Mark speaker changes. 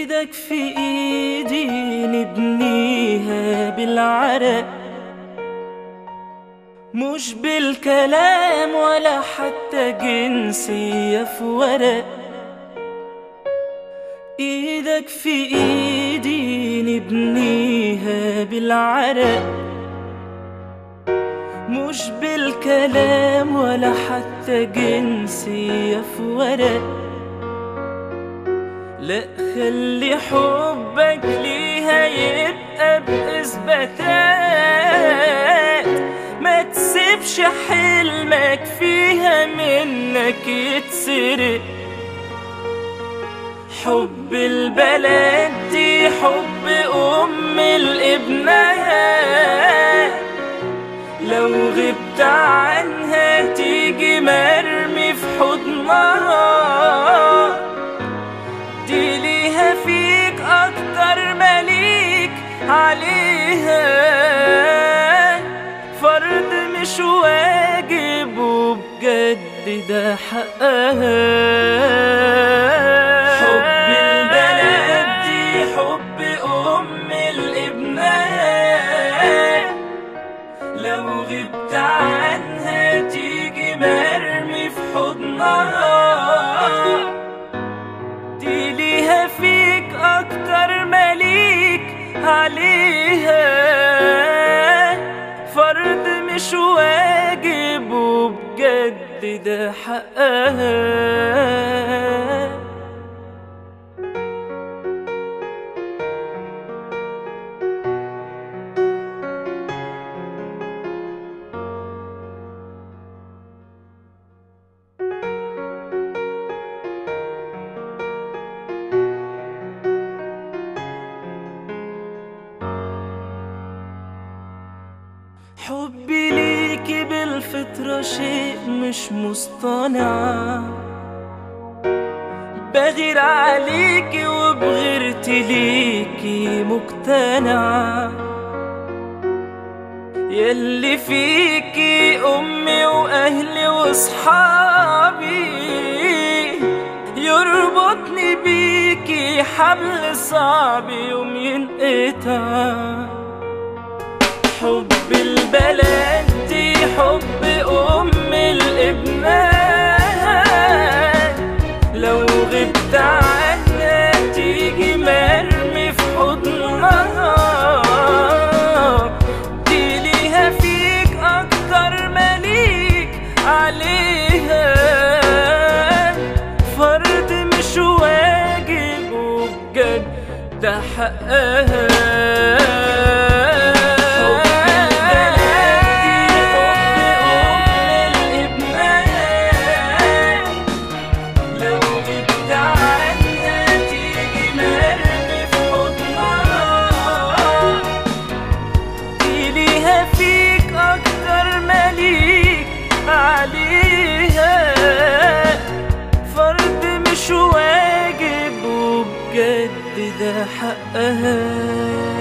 Speaker 1: ايدك في ايدي نبنيها بالعرق مش بالكلام ولا حتى جنسية في ورق ايدك في ايدي نبنيها بالعرق مش بالكلام ولا حتى جنسية في ورق لا خلي حبك ليها يبقى بإثباتات ما تسيبش حلمك فيها منك يتسرق حب البلد دي حب أم الابنها لو غبت عنها تيجي مرمي في حضنها دي ليها فيك أكتر مليك عليها فرض مش واجب وبجد ده حقها حب البلد دي حب أم الابنها لو غبت عنها تيجي مرمي في حضنها دي ليها فيك أكتر مليك عليها فرض مش واجب وبجد ده حقها حبي ليكي بالفطرة شيء مش مصطنع بغير عليكي وبغيرتي ليكي مقتنع يلي فيكي أمي وأهلي وصحابي يربطني بيكي حبل صعب يوم ينقطع حب البلد دي حب أم الابنها لو غبت عنها تيجي مرمي في حضنها دي ليها فيك أكتر مليك عليها فرض مش واجب وبجد ده حقها فرض مش واجب وبجد ده حقها